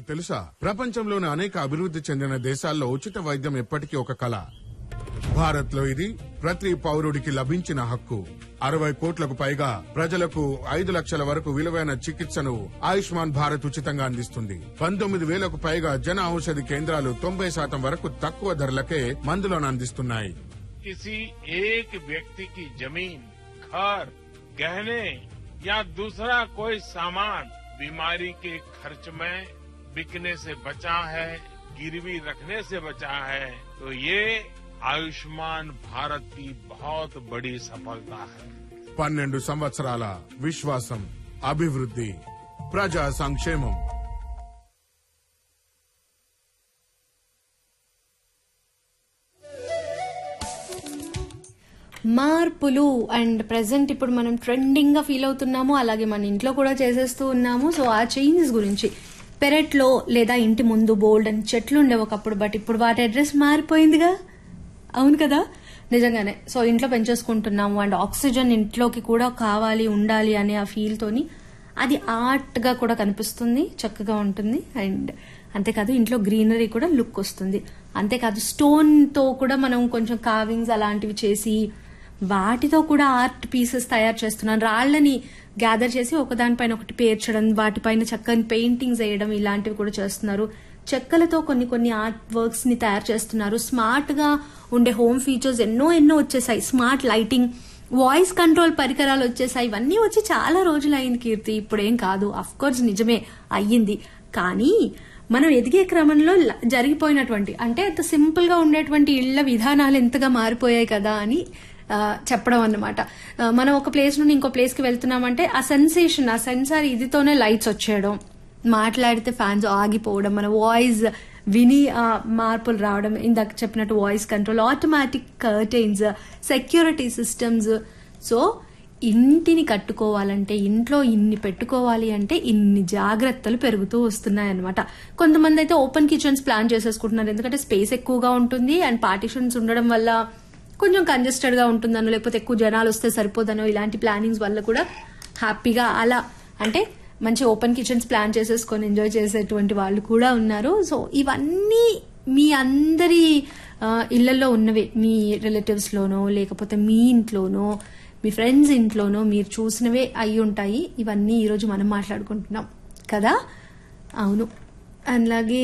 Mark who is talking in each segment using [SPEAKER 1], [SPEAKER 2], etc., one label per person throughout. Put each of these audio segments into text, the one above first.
[SPEAKER 1] మీకు తెలుసా ప్రపంచంలోని అనేక అభివృద్ధి చెందిన దేశాల్లో ఉచిత వైద్యం ఎప్పటికీ ఒక కళ భారత్ లో ఇది ప్రతి పౌరుడికి లభించిన హక్కు అరవై కోట్లకు పైగా ప్రజలకు ఐదు లక్షల వరకు విలువైన చికిత్సను ఆయుష్మాన్ భారత్ ఉచితంగా అందిస్తుంది పంతొమ్మిది వేలకు పైగా జన ఔషధి కేంద్రాలు తొంభై శాతం వరకు తక్కువ ధరలకే మందులను అందిస్తున్నాయి
[SPEAKER 2] किसी एक व्यक्ति की जमीन घर गहने या दूसरा कोई सामान बीमारी के खर्च में बिकने से बचा है गिरवी रखने से बचा है तो ये आयुष्मान भारत की बहुत बड़ी सफलता है
[SPEAKER 1] పన్నెండు సంవత్సరాల విశ్వాసం అభివృద్ధి ప్రజా సంక్షేమం
[SPEAKER 3] మార్పులు అండ్ ప్రెసెంట్ ఇప్పుడు మనం ట్రెండింగ్ గా ఫీల్ అవుతున్నాము అలాగే మన ఇంట్లో కూడా చేసేస్తూ ఉన్నాము సో ఆ చేంజెస్ గురించి పెరట్లో లేదా ఇంటి ముందు బోల్డ్ అని చెట్లు ఉండేవి ఒకప్పుడు బట్ ఇప్పుడు వాటి అడ్రస్ మారిపోయిందిగా అవును కదా నిజంగానే సో ఇంట్లో పెంచేసుకుంటున్నాము అండ్ ఆక్సిజన్ ఇంట్లోకి కూడా కావాలి ఉండాలి అనే ఆ ఫీల్ తోని అది ఆర్ట్ గా కూడా కనిపిస్తుంది చక్కగా ఉంటుంది అండ్ అంతేకాదు ఇంట్లో గ్రీనరీ కూడా లుక్ వస్తుంది అంతేకాదు స్టోన్ తో కూడా మనం కొంచెం కావింగ్స్ అలాంటివి చేసి వాటితో కూడా ఆర్ట్ పీసెస్ తయారు చేస్తున్నాను రాళ్లని గ్యాదర్ చేసి ఒకదానిపైన ఒకటి పేర్చడం వాటిపైన చక్కని పెయింటింగ్స్ వేయడం ఇలాంటివి కూడా చేస్తున్నారు చెక్కలతో కొన్ని కొన్ని ఆర్ట్ వర్క్స్ ని తయారు చేస్తున్నారు స్మార్ట్ గా ఉండే హోమ్ ఫీచర్స్ ఎన్నో ఎన్నో వచ్చేసాయి స్మార్ట్ లైటింగ్ వాయిస్ కంట్రోల్ పరికరాలు వచ్చేసాయి ఇవన్నీ వచ్చి చాలా రోజులు అయింది కీర్తి ఇప్పుడేం కాదు అఫ్ కోర్స్ నిజమే అయ్యింది కానీ మనం ఎదిగే క్రమంలో ల- జరిగిపోయినటువంటి అంటే అంత సింపుల్ గా ఉండేటువంటి ఇళ్ల విధానాలు ఎంతగా మారిపోయాయి కదా అని ఆ, చెప్పడం అన్నమాట ఆ, మనం ఒక ప్లేస్ నుండి ఇంకో ప్లేస్ కి వెళ్తున్నామంటే ఆ సెన్సేషన్ ఆ సెన్సార్ ఇదితోనే లైట్స్ వచ్చేయడం మాట్లాడితే ఫ్యాన్స్ ఆగిపోవడం మన వాయిస్ విని ఆ మార్పులు రావడం ఇందాక చెప్పినట్టు voice control automatic curtains security systems so ఇంటిని కట్టుకోవాలంటే ఇంట్లో ఇన్ని పెట్టుకోవాలి అంటే ఇన్ని జాగ్రత్తలు పెరుగుతూ వస్తున్నాయి అనమాట కొంతమంది అయితే ఓపెన్ కిచెన్స్ ప్లాన్ చేసేసుకుంటున్నారు ఎందుకంటే స్పేస్ ఎక్కువగా ఉంటుంది అండ్ పార్టిషన్స్ ఉండడం వల్ల కొంచెం కంజెస్టెడ్ గా ఉంటుందనో లేకపోతే ఎక్కువ జనాలు వస్తే సరిపోదనో ఇలాంటి ప్లానింగ్స్ వల్ల కూడా హ్యాపీగా అలా అంటే మంచి ఓపెన్ కిచెన్స్ ప్లాన్ చేసేసుకొని ఎంజాయ్ చేసేటువంటి వాళ్ళు కూడా ఉన్నారు సో ఇవన్నీ మీ అందరి ఆ, ఇళ్లలో ఉన్నవే మీ రిలేటివ్స్ లోనో లేకపోతే మీ ఇంట్లోనో మీ ఫ్రెండ్స్ ఇంట్లోనో మీరు చూసినవే అయి ఉంటాయి ఇవన్నీ ఈరోజు మనం మాట్లాడుకుంటున్నాం కదా అవును అలాగే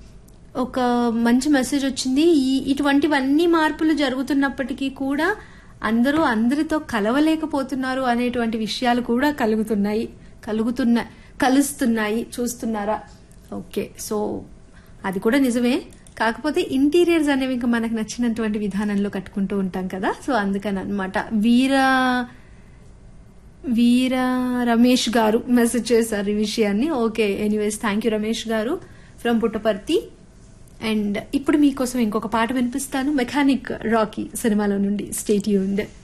[SPEAKER 3] ఒక మంచి మెసేజ్ వచ్చింది ఈ ఇటువంటివన్నీ మార్పులు జరుగుతున్నప్పటికీ కూడా అందరూ అందరితో కలవలేకపోతున్నారు అనేటువంటి విషయాలు కూడా కలుగుతున్నాయి కలుగుతున్నా కలుస్తున్నాయి చూస్తున్నారా ఓకే సో అది కూడా నిజమే కాకపోతే ఇంటీరియర్స్ అనేవి ఇంకా మనకు నచ్చినటువంటి విధానంలో కట్టుకుంటూ ఉంటాం కదా సో అందుకని అనమాట వీర వీర రమేష్ గారు మెసేజ్ చేశారు ఈ విషయాన్ని okay anyways thank you Ramesh garu from Puttaparthi and ఇప్పుడు మీకోసం ఇంకొక పాట వినిపిస్తాను మెకానిక్ రాకీ సినిమాలో నుండి స్టేట్ యూండ్